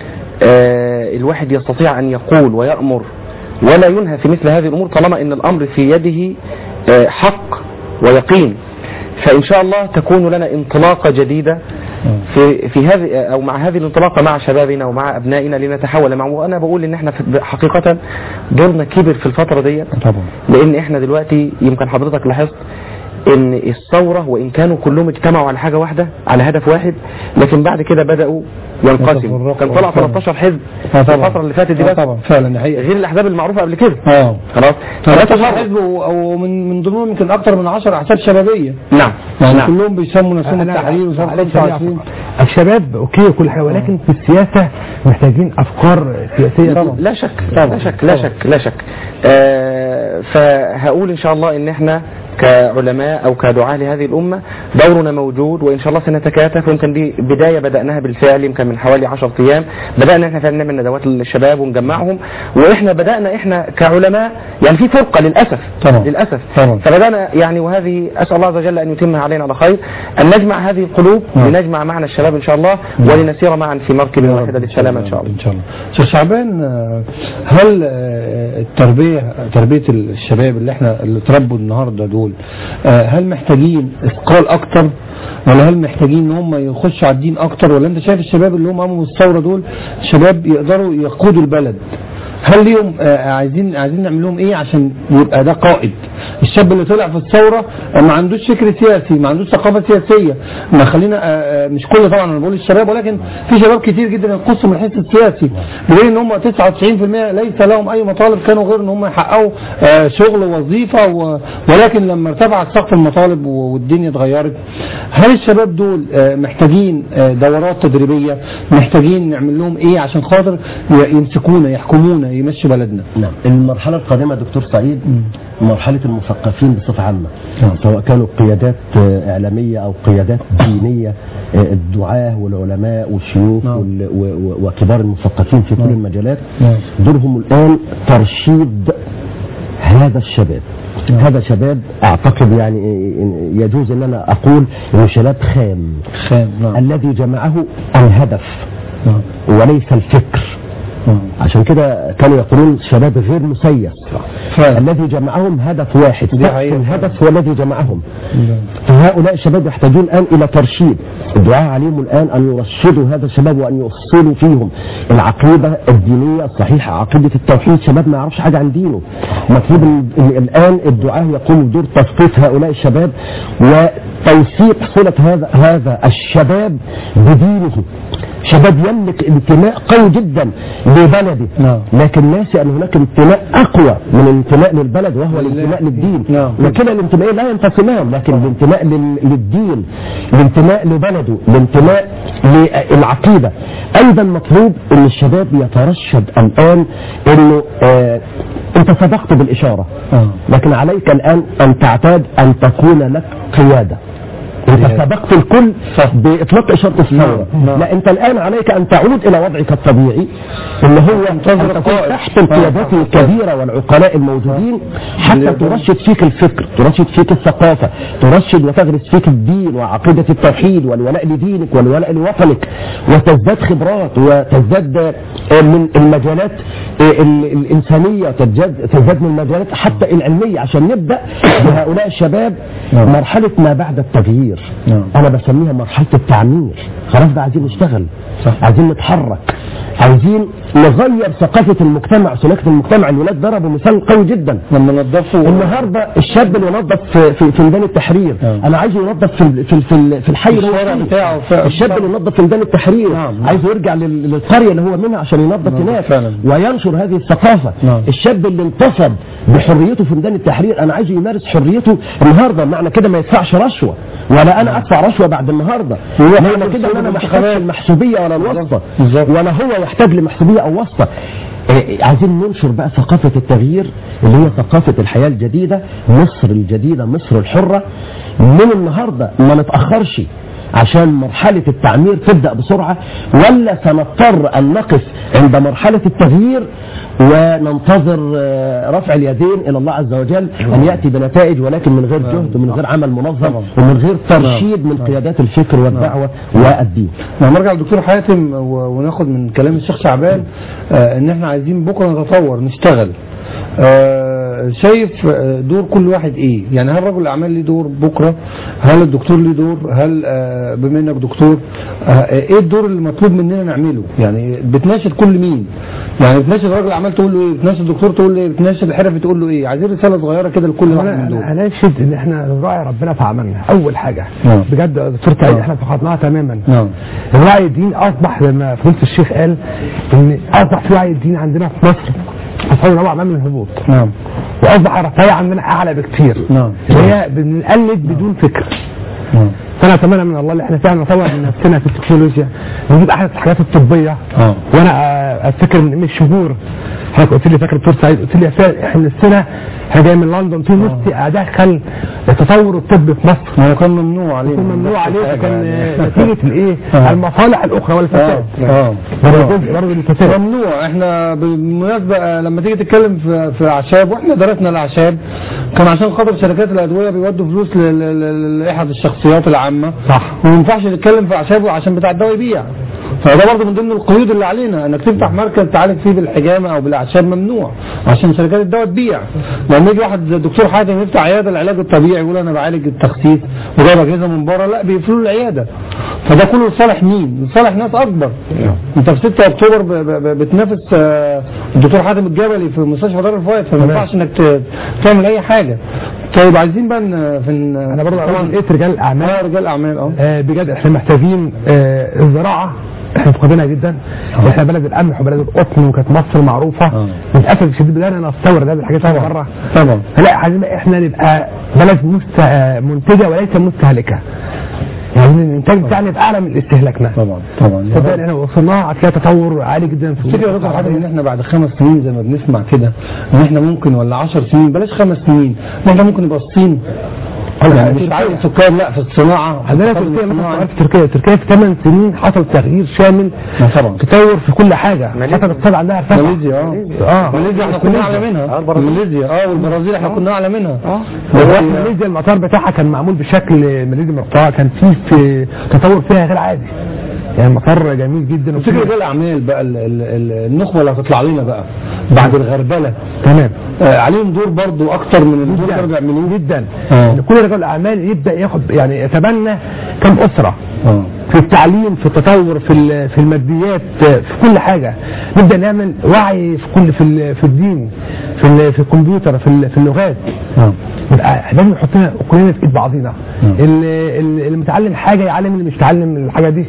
آه الواحد يستطيع ان يقول ويأمر ولا ينهى في مثل هذه الامور طالما ان الامر في يده آه حق ويقين فان شاء الله تكون لنا انطلاقة جديدة في في هذه او مع هذه الانطلاقه مع شبابنا ومع ابنائنا لنتحول معه وانا بقول ان احنا في- حقيقه دورنا كبر في الفتره ديت طبعا لان احنا دلوقتي يمكن حضرتك لاحظت ان الثورة وان كانوا كلهم اجتمعوا على حاجة واحدة على هدف واحد لكن بعد كده بدأوا ينقسموا يتفرقوا. كان طلع فعلا. 13 حزب اه في طبعا الفترة اللي فاتت دي اه بس طبعا فعلا دي حقيقة غير الاحزاب المعروفة قبل كده اه خلاص 13 حزب و- او من من ضمنهم يمكن اكثر من 10 احزاب شبابيه نعم يعني نعم كلهم بيسموا نفسهم أنا- التحرير وسنه معلش 25 أنا- الشباب اوكي وكل حاجه ولكن في السياسه محتاجين افكار سياسيه طبعا. لا شك طبعا. لا شك لا طبعا. شك لا شك آه فهقول ان شاء الله ان احنا كعلماء او كدعاة لهذه الامه دورنا موجود وان شاء الله سنتكاتف ويمكن دي بدايه بداناها بالفعل يمكن من حوالي 10 ايام بدانا احنا فعلا نعمل ندوات للشباب ونجمعهم واحنا بدانا احنا كعلماء يعني في فرقه للاسف طبعا. للاسف طبعا. فبدانا يعني وهذه اسال الله عز وجل ان يتمها علينا على خير ان نجمع هذه القلوب نعم. لنجمع معنا الشباب ان شاء الله ولنسير معا في مركب واحده للسلامه ان شاء الله ان شاء الله استاذ شعبان آه، هل آه، التربيه تربيه الشباب اللي احنا اللي اتربوا النهارده دول آه، هل محتاجين اثقال اكتر ولا هل محتاجين ان هم يخشوا على الدين اكتر ولا انت شايف الشباب اللي هم قاموا بالثوره دول شباب يقدروا يقودوا البلد هل ليهم آه، عايزين عايزين نعمل لهم ايه عشان يبقى ده قائد الشاب اللي طلع في الثوره آه، ما عندوش فكر سياسي ما عندوش ثقافه سياسيه ما خلينا آه، آه، مش كل طبعا انا بقول الشباب ولكن في شباب كتير جدا ينقصوا من الحس السياسي بدليل ان هم 99% ليس لهم اي مطالب كانوا غير ان هم يحققوا آه، شغل ووظيفه و... ولكن لما ارتفعت سقف المطالب و- والدنيا اتغيرت هل الشباب دول آه، محتاجين آه، دورات تدريبيه محتاجين نعمل لهم ايه عشان خاطر ي- يمسكونا يحكمونا يمشوا بلدنا نعم المرحلة القادمة دكتور سعيد مرحلة المثقفين بصفة عامة سواء كانوا قيادات آه، إعلامية أو قيادات دينية آه، الدعاة والعلماء والشيوخ نعم. وال- و- و- وكبار المثقفين في كل نعم. المجالات نعم. دورهم الآن ترشيد هذا الشباب هذا شباب اعتقد يعني إن- يجوز ان انا اقول انه شباب خام خام نعم الذي جمعه الهدف نعم وليس الفكر نعم. عشان كده كانوا يقولون شباب غير مسيس فعلا. الذي جمعهم هدف واحد دي سقف حقيقة. الهدف هو الذي جمعهم نعم. فهؤلاء الشباب يحتاجون الآن إلى ترشيد الدعاء عليهم الآن أن يرشدوا هذا الشباب وأن يوصلوا فيهم العقيدة الدينية الصحيحة عقيدة التوحيد شباب ما يعرفش حاجة عن دينه مطلوب ال- ال- الآن الدعاء يقوم بدور تثقيف هؤلاء الشباب وتوثيق صلة هذا هذا الشباب بدينه شباب يملك انتماء قوي جدا لبلده نعم. لكن ناسي ان هناك انتماء اقوى من الانتماء للبلد وهو الانتماء للدين نعم. وكلا الانتمائين لا ينفصلان لكن الانتماء لل- للدين الانتماء لبلده الانتماء للعقيدة ايضا مطلوب ان الشباب يترشد الان انه آه انت سبقت بالاشارة آه. لكن عليك الان ان تعتاد ان تكون لك قيادة انت سبقت الكل باطلاق اشاره الثوره نعم، نعم. لا انت الان عليك ان تعود الى وضعك الطبيعي اللي هو ان تنتظر تكون القائد. تحت القيادات آه. الكبيره والعقلاء الموجودين حتى ترشد فيك الفكر ترشد فيك الثقافه ترشد وتغرس فيك الدين وعقيده التوحيد والولاء لدينك والولاء لوطنك وتزداد خبرات وتزداد آه، من المجالات آه، ال- الانسانيه تزداد تزداد من المجالات حتى العلميه عشان نبدا بهؤلاء الشباب نعم. مرحله ما بعد التغيير نعم. انا بسميها مرحله التعمير خلاص بقى عايزين نشتغل صح. عايزين نتحرك عايزين نغير ثقافه المجتمع سلوكيه المجتمع الولاد ضربوا مثال قوي جدا لما نضفوا النهارده الشاب اللي ينظف في في, في ميدان التحرير نعم. انا عايزه ينظف في ال- في ال- في, ال- في الحي اللي هو الشارع فيه. بتاعه في- الشاب اللي ينظف في ميدان التحرير نعم. عايزه يرجع لل- للقريه اللي هو منها عشان ينظف نعم، هناك فعلا. وينشر هذه الثقافه نعم. الشاب اللي انتصب بحريته في ميدان التحرير انا عايزه يمارس حريته النهارده معنى كده ما يدفعش رشوه ولا انا ادفع رشوه بعد النهارده يروح معنى يعمل كده ان انا صوت محتاج انتخابات. المحسوبيه ولا الواسطه بالظبط. ولا هو يحتاج لمحسوبيه او واسطه إيه، عايزين ننشر بقى ثقافة التغيير اللي هي ثقافة الحياة الجديدة مصر الجديدة مصر الحرة من النهاردة ما نتأخرش عشان مرحلة التعمير تبدأ بسرعة ولا سنضطر أن نقف عند مرحلة التغيير وننتظر آه، رفع اليدين إلى الله عز وجل أن يأتي بنتائج ولكن من غير جهد ومن غير عمل منظم ومن غير ترشيد من قيادات الفكر والدعوة والدين نعم نرجع للدكتور حاتم و- وناخد من كلام الشيخ شعبان آه ان احنا عايزين بكره نتطور نشتغل آه شايف آه، دور كل واحد ايه يعني هل رجل الاعمال ليه دور بكره هل الدكتور ليه دور هل آه بما انك دكتور آه ايه الدور اللي مطلوب مننا نعمله يعني بتناشد كل مين يعني بتناشد رجل الاعمال تقول له ايه بتناشد الدكتور تقول له ايه بتناشد الحرفي تقول له ايه عايزين رساله صغيره كده لكل واحد من انا دول انا اناشد ان احنا نراعي ربنا في عملنا اول حاجه نعم. بجد يا دكتور سعيد نعم. احنا فقدناها تماما نعم الوعي الديني اصبح لما فضيله الشيخ قال ان اصبح في وعي الديني عندنا في مصر اصبح نوع ما من الهبوط نعم واصبح الرفاهيه عندنا اعلى بكتير نعم. اللي هي بنقلد بدون فكر نعم فانا اتمنى من الله اللي احنا فعلا نطور من نفسنا في التكنولوجيا نجيب احدث الحاجات الطبيه اه وانا آه، افتكر من قيمه شهور حضرتك قلت لي فاكر دكتور سعيد قلت لي يا فا- احنا السنه احنا جاي من لندن قلت له نفسي ادخل تطور الطب في مصر ما هو كان ممنوع عليه يكون ممنوع عليه فكان آه، نتيجه الايه آه. المصالح الاخرى والفساد اه برضه جزء برضه الفساد ممنوع احنا بالمناسبه آه، لما تيجي تتكلم في في اعشاب واحنا درسنا الاعشاب كان عشان خاطر شركات الادويه بيودوا فلوس ل- ل- ل- لاحد الشخصيات العامه صح. وما ينفعش نتكلم في اعشاب عشان بتاع الدواء يبيع فده برضه من ضمن القيود اللي علينا انك تفتح مركز تعالج فيه بالحجامه او بالاعشاب ممنوع عشان شركات الدواء تبيع لما يجي واحد زي الدكتور حاتم يفتح عياده العلاج الطبيعي يقول انا بعالج التخسيس وجايب اجهزه من بره لا بيقفلوا له العياده فده كله لصالح مين؟ لصالح ناس اكبر انت في 6 اكتوبر ب- ب- ب- بتنافس آه، الدكتور حاتم الجبلي في مستشفى دار الفؤاد فما ينفعش انك ت- تعمل اي حاجه طيب عايزين بقى ن- في ن- انا برضه طبعا عاوز ايه رجال الاعمال اه رجال اعمال اه آه، بجد احنا محتاجين آه، الزراعه احنا فقدناها جدا احنا بلد القمح وبلد القطن وكانت مصر معروفه آه. للاسف الشديد بدانا نستورد هذه الحاجات من بره طبعا فلا عايزين بقى احنا نبقى بلد مست... آه، منتجه وليس مستهلكه يعني الانتاج بتاعنا يبقى اعلى من استهلاكنا طبعا طبعا يا صدقني رب. احنا وصلنا هتلاقي تطور عالي جدا في تفتكر يا دكتور حاتم ان احنا بعد خمس سنين زي ما بنسمع كده ان احنا ممكن ولا 10 سنين بلاش خمس سنين ان احنا ممكن نبقى الصين يعني مش في عدد السكان لا في الصناعه عندنا في تركيا مثلا الصناعة. قرأت في تركيا تركيا في 8 سنين حصل تغيير شامل طبعا تطور في كل حاجه حتى الاقتصاد عندها ارتفع ماليزيا اه اه ماليزيا احنا كنا اعلى منها ماليزيا اه والبرازيل احنا كنا اعلى منها دلوقتي ماليزيا المطار بتاعها كان معمول بشكل ماليزيا مرتفع كان فيه في تطور فيها غير عادي يعني المطار جميل جدا تفتكر وفيه- ده الاعمال بقى ال- ال- ال- النخبه اللي هتطلع لنا بقى بعد الغربله تمام آه عليهم دور برضو اكتر من الدور اللي كانوا بيعملوه جدا آه. ان كل رجل الاعمال يبدا ياخد يعني يتبنى كم اسره اه في التعليم في التطور في ال- في الماديات في كل حاجه نبدا نعمل وعي في كل في ال- في الدين في ال- في الكمبيوتر في ال- في اللغات اه يبقى لازم نحطنا كلنا في ايد بعضينا اللي, اللي اللي متعلم حاجه يعلم اللي مش متعلم الحاجه دي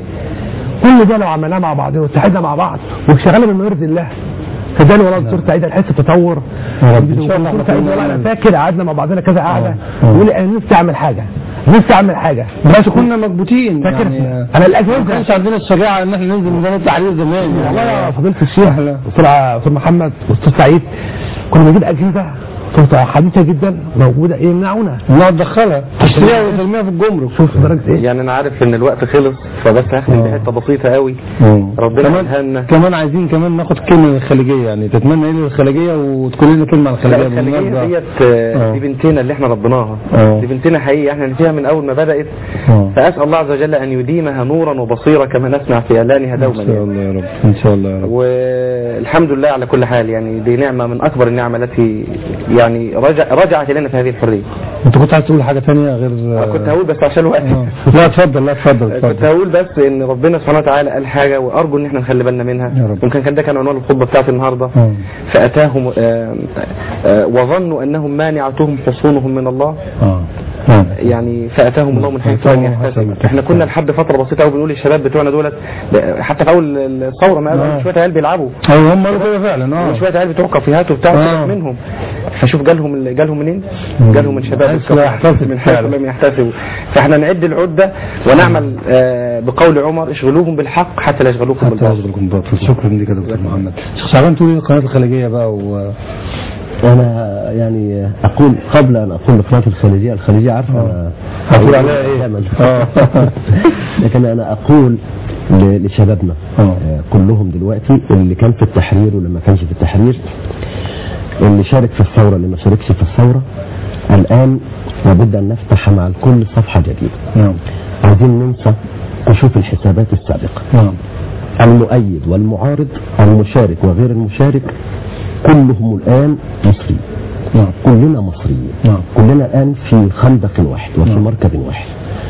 كل ده لو عملناه مع بعض واتحدنا مع بعض واشتغلنا بما يرضي الله صدقني والله دكتور سعيد هنحس بتطور يا رب. إن شاء الله دكتور سعيد والله انا فاكر قعدنا مع بعضنا كذا قعده آه. يقول لي انا نفسي اعمل حاجه نفسي اعمل حاجه بس كنا مكبوتين فاكر يعني آه، انا ما الاجهزه كانش عندنا الشجاعه ان احنا ننزل ميدان التحرير زمان والله يعني يا فضيله الشيخ دكتور ع- دكتور محمد واستاذ سعيد كنا بنجيب اجهزه كنت حديثه جدا موجوده يمنعونا نقعد ندخلها تشتريها وترميها في الجمرك شوف درجه ايه يعني انا عارف ان الوقت خلص فبس هختم بحته بسيطه قوي ربنا كمان يهنا كمان عايزين كمان ناخد كلمه للخليجيه يعني تتمنى ايه للخليجيه وتقول لنا كلمه عن لا الخليجيه الخليجيه بالمناسبة. ديت آه. آه، دي بنتنا اللي احنا ربيناها آه. دي بنتنا حقيقي احنا فيها من اول ما بدات آه. فاسال الله عز وجل ان يديمها نورا وبصيرا كما نسمع في اعلانها ان دوما شاء يعني. الله يا رب ان شاء الله يا رب والحمد لله على كل حال يعني دي نعمه من اكبر النعم التي يعني رجع رجعت الينا في هذه الحريه انت كنت عايز تقول حاجه ثانيه غير أنا كنت هقول بس عشان الوقت آه. لا اتفضل لا اتفضل كنت اتفضل هقول بس ان ربنا سبحانه وتعالى قال حاجه وارجو ان احنا نخلي بالنا منها يا رب. يمكن كان ده كان عنوان الخطبه بتاعت النهارده آه. فاتاهم آه، آه، وظنوا انهم مانعتهم حصونهم من الله اه آه. يعني فاتاهم الله من حيث لم فأتاهم الله يحتسب حيث لم احنا كنا لحد فتره بسيطه قوي بنقول للشباب بتوعنا دولت حتى في اول الثوره ما قالوا آه. شويه عيال بيلعبوا ايوه هم قالوا كده فعلا اه شويه عيال بتوع كافيهات وبتاع آه. سيبك منهم فشوف جالهم ال- جالهم منين؟ جالهم من شباب حيث لا الكافيهات، يحتسب من حيث فعلا. لم يحتسبوا فاحنا نعد العده ونعمل آه، بقول عمر اشغلوهم بالحق حتى لا يشغلوكم حتى بالباطل يشغلكم باطل شكرا لك يا دكتور محمد شيخ شعبان تقول ايه القناه الخليجيه بقى و انا يعني اقول قبل ان اقول لقناه الخليجيه الخليجيه عارفه أنا هتقول عليها ايه؟ دايماً. آه. لكن انا اقول ل- لشبابنا آه. آه، كلهم دلوقتي اللي كان في التحرير واللي ما كانش في التحرير اللي شارك في الثوره اللي ما شاركش في الثوره الان لابد ان نفتح مع الكل صفحه جديده نعم عايزين ننسى نشوف الحسابات السابقه نعم المؤيد والمعارض المشارك وغير المشارك كلهم الآن مصريين نعم كلنا مصريين نعم. كلنا الآن في خندق واحد وفي نعم. مركب واحد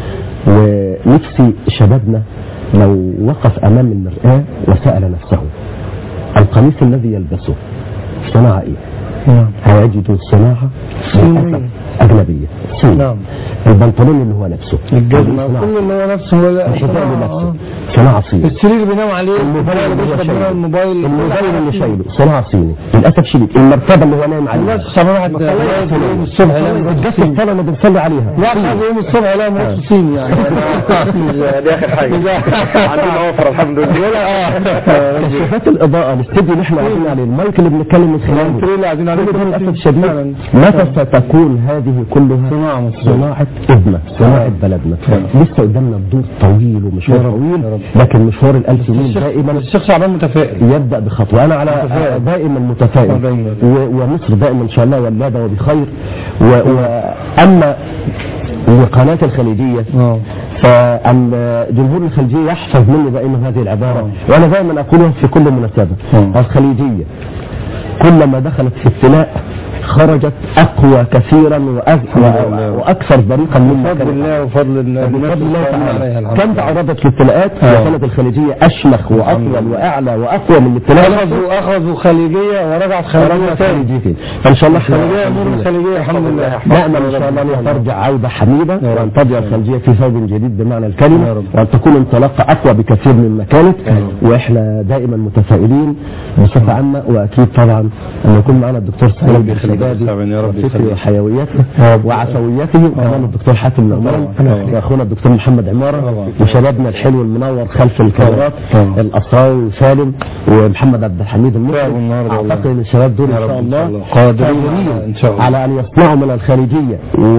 ونفسي شبابنا لو وقف أمام المرآة وسأل نفسه القميص الذي يلبسه صناعة إيه؟ نعم هيجد صناعة صينية. للأسف أجنبية صيني نعم. البنطلون اللي هو لابسه الجزمه صناعة. كل اللي هو نفسه هو لا الحذاء اللي آه. لابسه صناعة صيني السرير اللي بينام عليه الموبايل اللي هو بيشرب منه شايله الموبايل الموبايل اللي شايله صناعة صيني للأسف شديد المرتبة اللي هو نايم عليها والله شيخ شعبان واحد يوم الصبح يلاقي الجسد الصلاة اللي بنصلي عليها لا حاجه يوم الصبح يلاقي ماتش صيني يعني دي اخر حاجه عندنا اوفر الحمد لله كشافات الإضاءة الاستديو اللي احنا قاعدين عليه المايك اللي بنتكلم من خلاله السرير اللي قاعدين عليه كل ده للأسف فعلاً. شديد متى ستكون هذه كلها صناعة مصرية. صناعة ابنة صناعة بلدنا لسه قدامنا بدور طويل ومشوار يا رب، يا طويل رب. لكن مشوار الألف ميل دائما الشيخ شعبان متفائل يبدأ بخطوة أنا على متفائل. دائما متفائل دايما. و- ومصر دائما إن شاء الله ولادة وبخير و- وأما لقناة الخليجية اه فالجمهور الخليجي يحفظ مني دائما هذه العبارة وأنا دائما أقولها في كل مناسبة آه. الخليجية كلما دخلت في ابتلاء خرجت اقوى كثيرا وأز- و- واكثر بريقا مما بفضل كانت الله وفضل الله بفضل الله عليها تعالى الحمد كم لله. تعرضت لابتلاءات آه. وكانت الخليجيه اشمخ واطول واعلى واقوى من الابتلاء نفسه. اخذوا اخذوا خليجيه ورجعت خليجيه ورجعت تاني خليجيتين فان شاء الله خليجيه امور خليجيه الحمد لله نأمل إن شاء الله أن ترجع عودة حميدة يا رب. وأن ترجع الخليجية في ثوب جديد بمعنى يا الكلمة رب. وأن تكون انطلاقة أقوى بكثير مما كانت وإحنا دائما متفائلين بصفة عامة وأكيد طبعا أن يكون معنا الدكتور سعيد ربي يخليك يا الشبابي سعيد، يا رب وفكره يخليك. وحيويته يا رب. وعفويته وكمان الدكتور حاتم النعمان طبعا. وأخونا الدكتور محمد عمارة طبعا. وشبابنا الحلو المنور خلف الكاميرات طبعا. الأصراوي وسالم ومحمد عبد الحميد تعبوا المصري النهاردة والله. أعتقد أن الشباب دول يا إن رب شاء إن شاء الله الله. قادرين قادرين إن شاء الله. على أن يصنعوا من الخارجية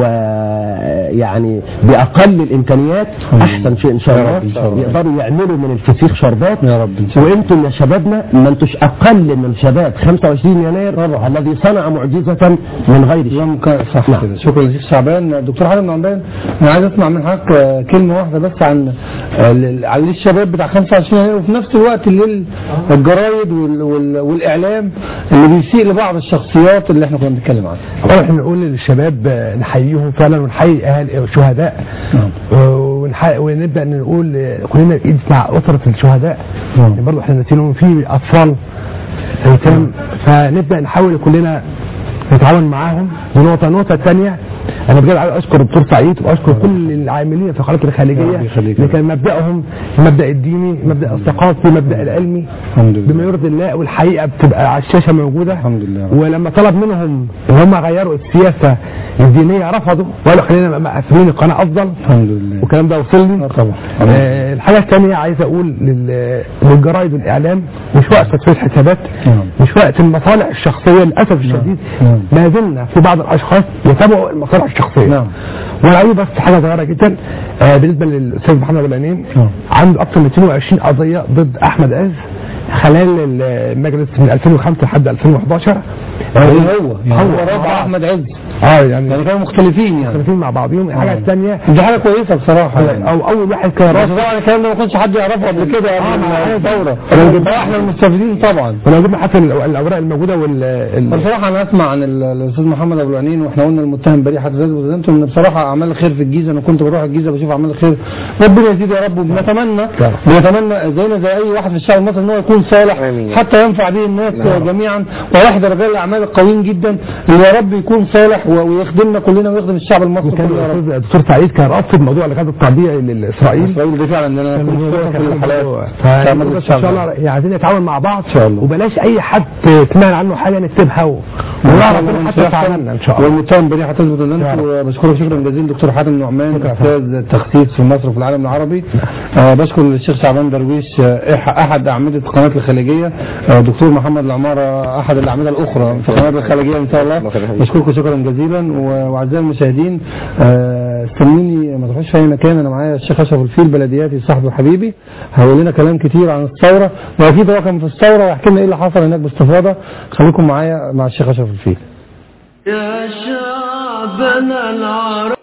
ويعني بأقل الإمكانيات أحسن شيء إن شاء يا الله رب إن شاء الله. يقدروا يعملوا من الفسيخ شربات يا رب إن شاء الله. وانتم يا شبابنا ما انتوش أقل من شباب 25 يناير الذي صنع معجزة من غير شيء يوم كان صح نعم. كده شكرا لشيخ شعبان دكتور حاتم نعمان انا عايز اسمع من حضرتك آه، كلمه واحده بس عن آه، ال- عن الشباب بتاع 25 يناير وفي نفس الوقت لل- الجرايد وال- وال- والاعلام اللي بيسيء لبعض الشخصيات اللي احنا كنا بنتكلم عنها طبعا احنا نقول للشباب آه، نحييهم فعلا ونحيي اهل الشهداء آه، ونحيي ونبدا نقول آه، كلنا ايد مع اسره الشهداء يعني برضه احنا ناسينهم في اطفال ايتام فنبدا نحاول كلنا نتعاون معاهم دي نقطه النقطه الثانيه انا بجد عايز اشكر الدكتور سعيد واشكر كل العاملين في القناه الخليجيه ربي يخليك. اللي كان مبداهم المبدا الديني المبدا الثقافي المبدا العلمي الحمد لله. بما يرضي الله والحقيقه بتبقى على الشاشه موجوده الحمد لله. ولما طلب منهم ان هم غيروا السياسه الدينيه رفضوا وقالوا خلينا مقفلين القناه افضل الحمد لله والكلام ده وصل لي آه طبعا آه الحاجه الثانيه عايز اقول لل- للجرايد والاعلام مش وقت تصفيه حسابات نعم. مش وقت المصالح الشخصيه للاسف الشديد نعم. ما زلنا في بعض الاشخاص يتابعوا المصالح الشخصيه نعم. وانا عايز بس حاجه صغيره جدا آه بالنسبه للاستاذ محمد العنين نعم. عنده اكثر من 22 قضيه ضد احمد عز خلال المجلس من 2005 لحد 2011 هو هو يعني هو هو رابع احمد عز اه يعني يعني كانوا مختلفين يعني مختلفين مع بعضهم الحاجه الثانيه دي حاجه كويسه بصراحه يعني او اول واحد كان بس راسي طبعا الكلام ده ما كانش حد يعرفه قبل كده آه، قبل ما- الثوره أنا جبت- احنا المستفيدين طبعا ولو جبنا حتى الأو- الاوراق الموجوده وال ال- بصراحة أنا أسمع عن ال- الأستاذ محمد أبو العنين وإحنا قلنا المتهم بريء حتى زاد وزنتم إن بصراحة أعمال الخير في الجيزة أنا كنت بروح الجيزة بشوف أعمال الخير ربنا يزيد يا رب وبنتمنى بنتمنى زينا زي أي واحد في الشعب المصري إن هو يكون صالح حتى ينفع به الناس جميعا وواحد رجال الأعمال القويين جدا اللي يا رب يكون صالح و- ويخدمنا كلنا ويخدم الشعب المصري كان كله يا رب الأستاذ الدكتور سعيد كان رافض موضوع لغايه التعبئه لاسرائيل إسرائيل دي فعلا أنا كنت بشوفها في الحلقات فنقول تعمل بس ان الشعب شاء الله يعني عايزين نتعاون مع بعض إن شاء الله. وبلاش اي حد سمعنا عنه حاجه نكتبها و- ونعرف إن حتى فعلنا ان شاء الله والمتهم بريء هتثبت ان انتوا بشكرك شكرا جزيلا دكتور حاتم نعمان استاذ التخسيس في مصر وفي العالم العربي آه بشكر الشيخ شعبان درويش آه إح- احد اعمده القناه الخليجيه آه دكتور محمد العماره احد الاعمده الاخرى في القناه الخليجيه ان شاء الله بشكركم شكرا جزيلا و- واعزائي المشاهدين آه، استنوني ما تروحوش في اي مكان انا معايا الشيخ اشرف الفيل بلدياتي صاحبي وحبيبي هيقول لنا كلام كتير عن الثوره واكيد هو كان في الثوره ويحكي لنا ايه اللي حصل هناك باستفاضه خليكم معايا مع الشيخ اشرف الفيل يا شعبنا العربي